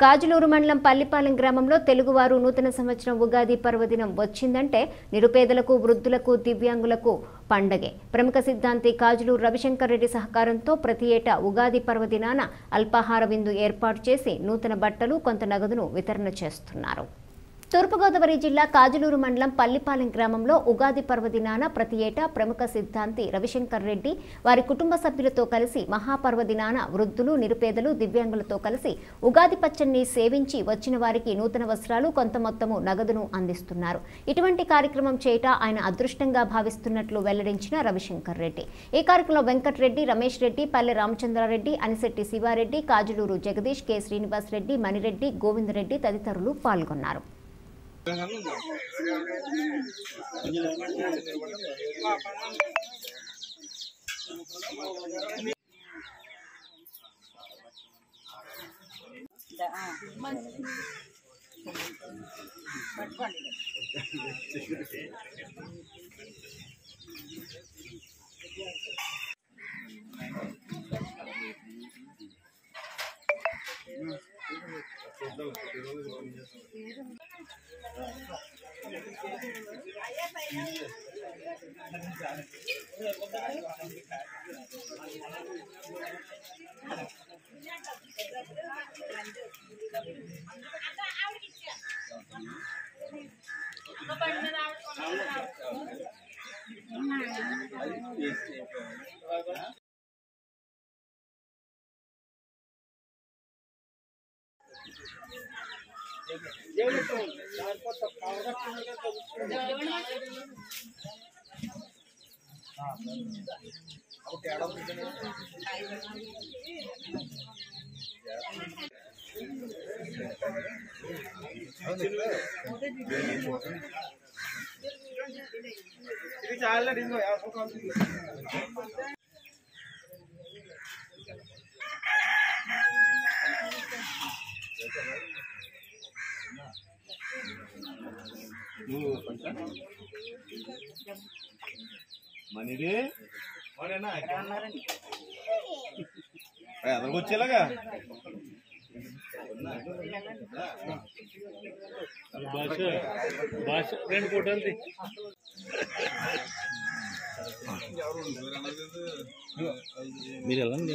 కాజులూరు మండలం పల్లిపాలెం గ్రామంలో తెలుగువారు నూతన సంవత్సరం ఉగాది పర్వదినం వచ్చిందంటే నిరుపేదలకు వృద్ధులకు దివ్యాంగులకు పండగే ప్రముఖ సిద్ధాంతి కాజులూరు రవిశంకర్ రెడ్డి సహకారంతో ప్రతి ఏటా ఉగాది పర్వదినాన అల్పాహార విందు ఏర్పాటు చేసి నూతన బట్టలు కొంత నగదును వితరణ చేస్తున్నారు తూర్పుగోదావరి జిల్లా కాజులూరు మండలం పల్లిపాలెం గ్రామంలో ఉగాది పర్వదినాన ప్రతి ఏటా ప్రముఖ సిద్ధాంతి రవిశంకర్ రెడ్డి వారి కుటుంబ సభ్యులతో కలిసి మహాపర్వదినాన వృద్ధులు నిరుపేదలు దివ్యాంగులతో కలిసి ఉగాది పచ్చడిని సేవించి వచ్చిన వారికి నూతన వస్త్రాలు కొంత మొత్తము నగదును అందిస్తున్నారు ఇటువంటి కార్యక్రమం చేయట ఆయన అదృష్టంగా భావిస్తున్నట్లు వెల్లడించిన రవిశంకర్ రెడ్డి ఈ కార్యక్రమంలో వెంకటరెడ్డి రమేష్ రెడ్డి పల్లె రామచంద్రారెడ్డి అనిశెట్టి శివారెడ్డి కాజులూరు జగదీష్ కె శ్రీనివాస్ రెడ్డి మణిరెడ్డి గోవిందరెడ్డి తదితరులు పాల్గొన్నారు మనీది ఎదరికి వచ్చేలాగా భాష భాష రెండు ఫోటోలు తీ. మీరు వెళ్ళండి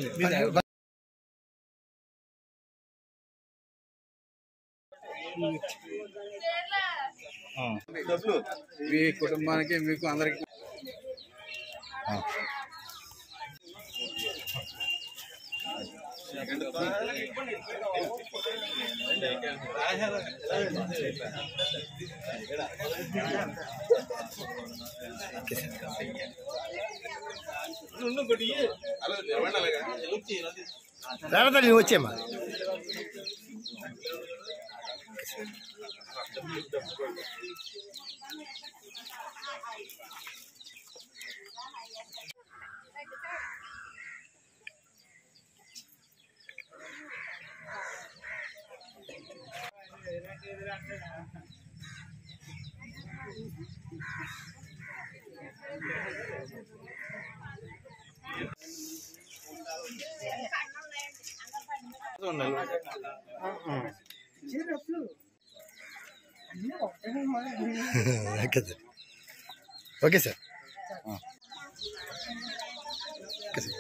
డబ్బులు మీ కుటుంబానికి మీకు అందరికి అలా నిలబడి అలాగా రావద్దా నువ్వు వచ్చేమ్మా okay sir okay sir okay sir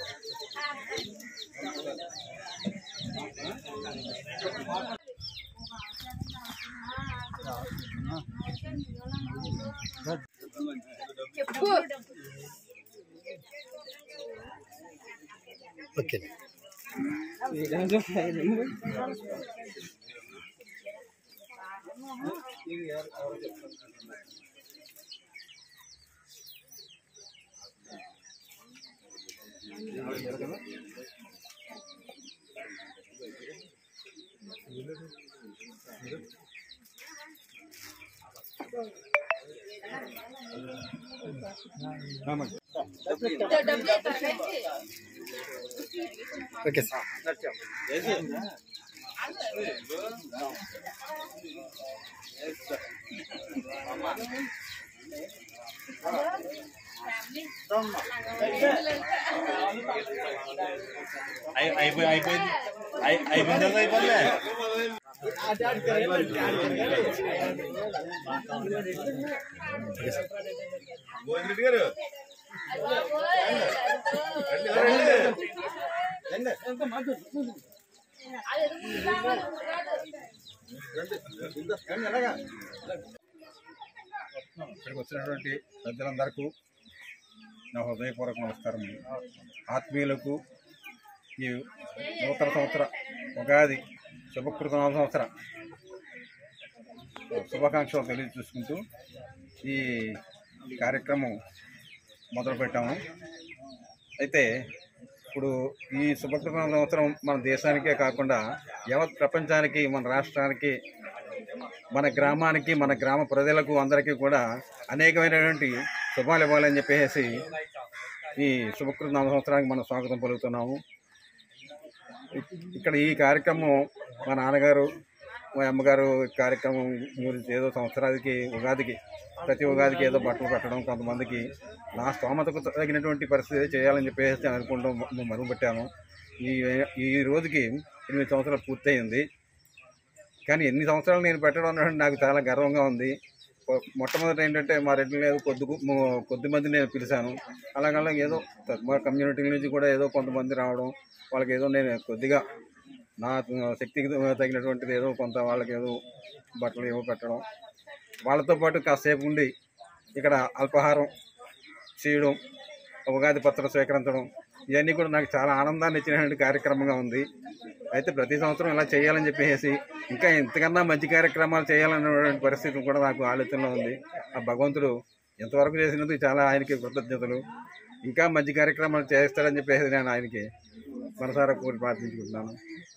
okay okay sir అయి- అయిపోయి అయిపోయింది అయి- అయిపోయిన తర్వాత అయిపోలే గోవింద్ రెడ్డి గారు రండి, రండి. రండి, అలాగా. ఇక్కడికి వచ్చినటువంటి పెద్దలందరికీ నా హృదయపూర్వక నమస్కారం ఆత్మీయులకు ఈ నూతన సంవత్సర ఉగాది శుభకృత నవ సంవత్సర శుభాకాంక్షలు తెలియజేసుకుంటూ ఈ కార్యక్రమం మొదలుపెట్టాము అయితే ఇప్పుడు ఈ శుభకృత నవ సంవత్సరం మన దేశానికే కాకుండా యావత్ ప్రపంచానికి మన రాష్ట్రానికి మన గ్రామానికి మన గ్రామ ప్రజలకు అందరికీ కూడా అనేకమైనటువంటి శుభాలు ఇవ్వాలని చెప్పేసి ఈ శుభకృత నవ సంవత్సరానికి మనం స్వాగతం పలుకుతున్నాము ఇక్- ఇక్కడ ఈ కార్యక్రమం మా నాన్నగారు మా అమ్మగారు ఈ కార్యక్రమం గురించి ఏదో సంవత్సరానికి ఉగాదికి ప్రతి ఉగాదికి ఏదో బట్టలు పెట్టడం కొంతమందికి నా స్తోమతకు తగినటువంటి పరిస్థితి చేయాలని చెప్పేసి అనుకుంటూ మొదలు పెట్టాను ఈ ఈ రోజుకి ఎనిమిది సంవత్సరాలు పూర్తయింది కానీ ఎన్ని సంవత్సరాలు నేను పెట్టడం అనేది నాకు చాలా గర్వంగా ఉంది మొ- మొట్టమొదటి ఏంటంటే మా రెడ్డి లేదు కొద్ది ము- కొద్ది మంది నేను పిలిచాను అలాగలా ఏదో త- మా కమ్యూనిటీ నుంచి కూడా ఏదో కొంతమంది రావడం వాళ్ళకి ఏదో నేను కొద్దిగా నా శక్తికి తగినటువంటిది ఏదో కొంత వాళ్ళకి ఏదో బట్టలు ఏవో పెట్టడం వాళ్ళతో పాటు కాసేపు ఉండి ఇక్కడ అల్పాహారం చేయడం ఉగాది పత్రం స్వీకరించడం ఇవన్నీ కూడా నాకు చాలా ఆనందాన్ని ఇచ్చినటువంటి కార్యక్రమంగా ఉంది అయితే ప్రతి సంవత్సరం ఇలా చేయాలని చెప్పేసి ఇంకా ఇంతకన్నా మంచి కార్యక్రమాలు చేయాలనేటువంటి పరిస్థితి కూడా నాకు ఆలోచనలో ఉంది ఆ భగవంతుడు ఎంతవరకు చేసినందుకు చాలా ఆయనకి కృతజ్ఞతలు ఇంకా మంచి కార్యక్రమాలు చేస్తాడని చెప్పేసి నేను ఆయనకి మనసారా కోరి ప్రార్థించుకుంటున్నాను